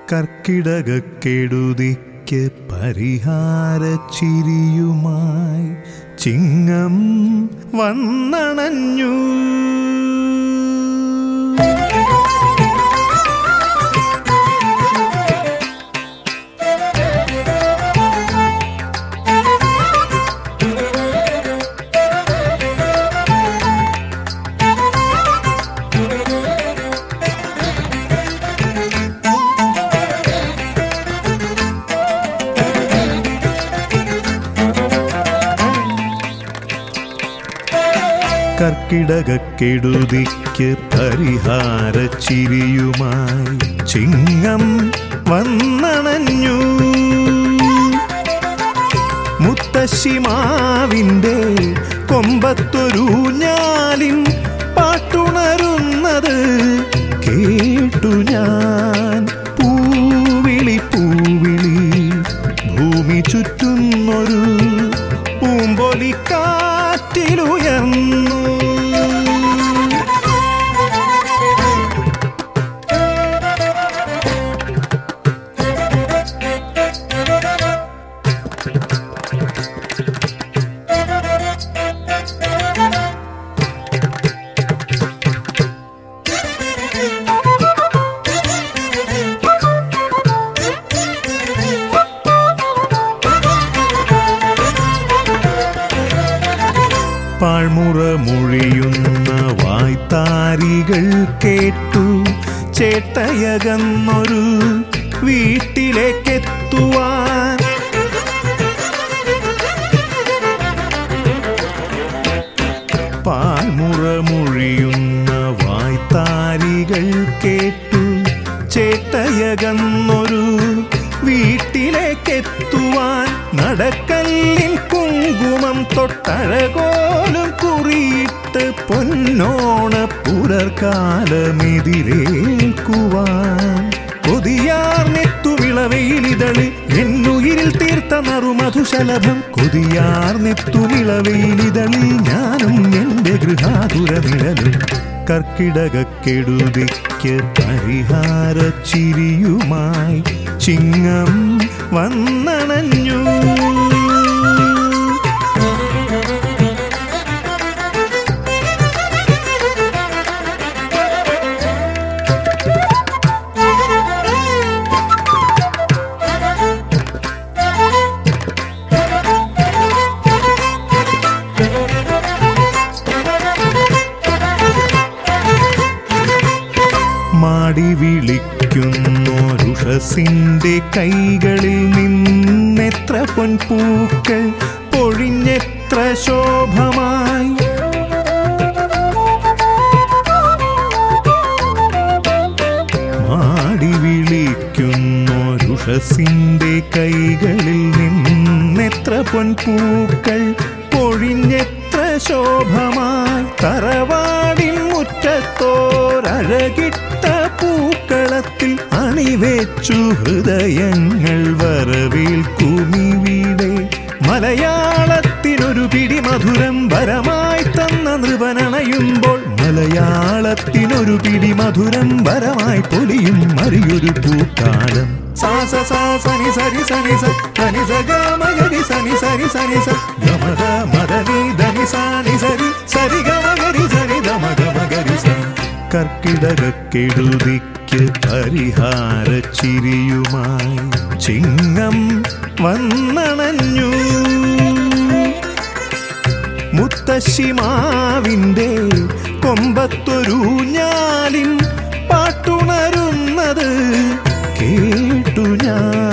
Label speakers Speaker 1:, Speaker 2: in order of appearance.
Speaker 1: കർക്കിടകക്കെടുതിക്ക് പരിഹാര ചിരിയുമായി ചിങ്ങം വന്നണഞ്ഞു കർക്കിടകക്കെടുതിക്ക് പരിഹാര ചിരിയുമായി ചിങ്ങം വന്നണഞ്ഞു മുത്തശ്ശിമാവിൻ്റെ കൊമ്പത്തൊരു ഞാലിൻ പാട്ടുണരുന്നത് കേട്ടു ഞാൻ പൂവിളി പൂവിളി ഭൂമി ചുറ്റുന്നൊരു പൂമ്പൊലി കാറ്റിലുയർന്നു പാഴ്മുറ മൊഴിയുന്ന വായ്ത്താരികൾ കേട്ടു ചേട്ടയകന്നൊരു വീട്ടിലേക്കെത്തുവാൻ പാൽമുറ മൊഴിയുന്ന വായ്ത്താരികൾ കേട്ടു ചേട്ടയകന്നൊരു വീട്ടിലേക്കെത്തുവാൻ നടക്കല്ലിൻ കുങ്കുമം തൊട്ടഴകോലും കുറിയിട്ട് പൊന്നോണ പുലർക്കാലമെതിരേൽക്കുവാൻ കൊതിയാർന്നെത്തുമിളവയിലിതള് എന്നുയിരിൽ തീർത്ത നറുമധുശലഭം കൊതിയാർന്നെത്തുമിളവയിലിതളിൽ ഞാനും എൻ്റെ ഗൃഹാതുരനിഴലും കർക്കിടകക്കെടുതിക്ക് പരിഹാര ചിരിയുമായി ചിങ്ങം വന്നണഞ്ഞു മാടി വിളിക്കുന്നോരുഷസിന്റെ കൈകളിൽ നിന്നെത്ര പൊൻപൂക്കൾ പൊഴിഞ്ഞെത്ര ശോഭമായി മാടി വിളിക്കുന്നോരുഷസിന്റെ കൈകളിൽ നിന്നെത്ര പൊൻപൂക്കൾ പൊഴിഞ്ഞെത്ര ശോഭമായി തറവാടിൻ മുറ്റത്തോരഴകിട്ട പൂക്കളത്തിൽ അണിവെച്ചു ഹൃദയങ്ങൾ വരവേൽക്കുമിവിടെ മലയാളത്തിനൊരു പിടി മധുരം വരമായി തന്ന നൃപനണയുമ്പോൾ മലയാളത്തിനൊരു പിടി മധുരം വരമായി പൊലിയും മറിയൊരു പൂക്കാലം സാസ സാ സനി സരി സനി സ ധനി സ ഗ മഗരി സനി സരി സനി സ ഗമ ഗ മദനി ധനി സാനി സരി സരി ഗ മഗരി സരി ഗമ ഗ മഗരി സ കർക്കിടകക്കെടുതിക്ക് പരിഹാര ചിരിയുമായി ചിങ്ങം വന്നണഞ്ഞു മുത്തശ്ശിമാവിൻ്റെ കൊമ്പത്തൊരു ഞാലിൻ പാട്ടുണരുന്നത് കേട്ടു ഞാൻ